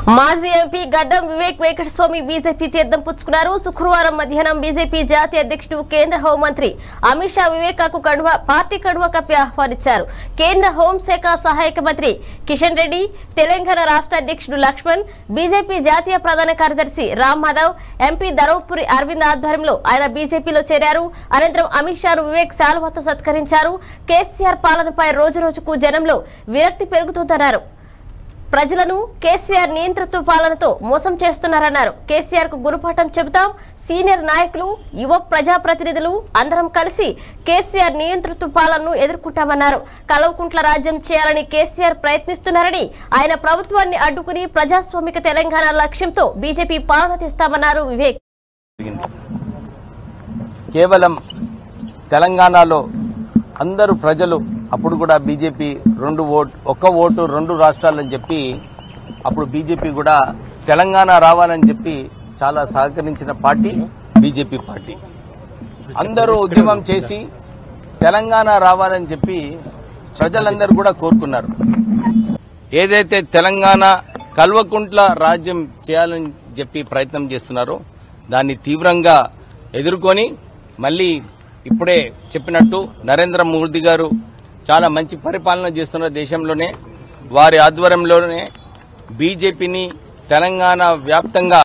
మాజీ ఎంపీ గడ్డం వివేక్ వెంకటస్వామి బీజేపీ తీర్థం పుచ్చుకున్నారు శుక్రవారం మధ్యాహ్నం బీజేపీ జాతీయ అధ్యక్షుడు కేంద్ర హోంమంత్రి అమిత్ షా వివేకాకు కడువ పార్టీ కడువ కప్పి ఆహ్వానించారు కేంద్ర హోంశాఖ సహాయక మంత్రి కిషన్ రెడ్డి తెలంగాణ రాష్ట్ర అధ్యక్షుడు లక్ష్మణ్ బీజేపీ జాతీయ ప్రధాన కార్యదర్శి రామ్ మాధవ్ ఎంపీ ధర్మపురి అరవింద్ ఆధ్వర్యంలో ఆయన బీజేపీలో చేరారు అనంతరం అమిత్ షాను వివేక్ శాలువతో సత్కరించారు కేసీఆర్ పాలనపై రోజు రోజుకు జనంలో విరక్తి పెరుగుతుందన్నారు ప్రజలను కేసీఆర్ నియంతృత్వ పాలనతో మోసం చేస్తున్నారన్నారు కేసీఆర్ కు గురుపాఠం చెబుతాం సీనియర్ నాయకులు యువ ప్రజాప్రతినిధులు అందరం కలిసి కేసీఆర్ నియంతృత్వ పాలనను ఎదుర్కొంటామన్నారు కలవకుంట్ల రాజ్యం చేయాలని కేసీఆర్ ప్రయత్నిస్తున్నారని ఆయన ప్రభుత్వాన్ని అడ్డుకుని ప్రజాస్వామిక తెలంగాణ లక్ష్యంతో బీజేపీ పాలన తెస్తామన్నారు వివేక్ జరిగింది కేవలం తెలంగాణలో అందరూ ప్రజలు అప్పుడు కూడా బీజేపీ రెండు ఓటు ఒక్క ఓటు రెండు రాష్ట్రాలని చెప్పి అప్పుడు బీజేపీ కూడా తెలంగాణ రావాలని చెప్పి చాలా సహకరించిన పార్టీ బీజేపీ పార్టీ అందరూ ఉద్యమం చేసి తెలంగాణ రావాలని చెప్పి ప్రజలందరూ కూడా కోరుకున్నారు ఏదైతే తెలంగాణ కల్వకుంట్ల రాజ్యం చేయాలని చెప్పి ప్రయత్నం చేస్తున్నారో దాన్ని తీవ్రంగా ఎదుర్కొని మళ్ళీ ఇప్పుడే చెప్పినట్టు నరేంద్ర మోదీ గారు చాలా మంచి పరిపాలన చేస్తున్న దేశంలోనే వారి ఆధ్వర్యంలోనే బీజేపీని తెలంగాణ వ్యాప్తంగా